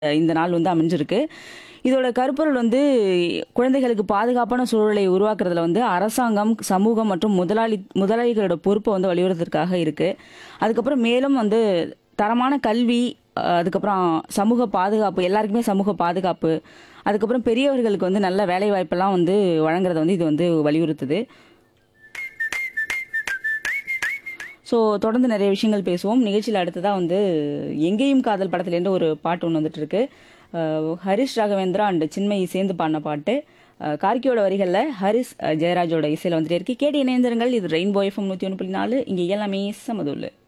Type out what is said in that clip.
இந்த நாள் வந்து அமைஞ்சிருக்கு இதோட கருப்பொருள் வந்து குழந்தைகளுக்கு பாதுகாப்பான சூழலை உருவாக்குறதுல வந்து அரசாங்கம் சமூகம் மற்றும் முதலாளி முதலாளிகளோட பொறுப்பை வந்து வலியுறுத்துறதுக்காக இருக்கு அதுக்கப்புறம் மேலும் வந்து தரமான கல்வி அஹ், அதுக்கப்புறம் சமூக பாதுகாப்பு எல்லாருக்குமே சமூக பாதுகாப்பு அதுக்கப்புறம் பெரியவர்களுக்கு வந்து நல்ல வேலை வாய்ப்பெல்லாம் வந்து வழங்குறத வந்து இது வந்து வலியுறுத்துது ஸோ தொடர்ந்து நிறைய விஷயங்கள் பேசுவோம் நிகழ்ச்சியில் அடுத்ததாக வந்து எங்கேயும் காதல் படத்துலேருந்து ஒரு பாட்டு ஒன்று வந்துட்டு இருக்கு அஹ் ஹரிஷ் ராகவேந்திரா அண்ட் சின்மயி சேர்ந்து பாடின பாட்டு அஹ் கார்கியோட வரிகளில் ஹரிஷ் அஹ் ஜெயராஜோட இசையில் வந்துட்டே இருக்கு கேட்டு இணைந்திருங்கள் இது ரெயின்போ எஃப்எம் நூற்றி ஒன்று புள்ளி நாலு இங்கே எல்லாமே சமதுள்ளு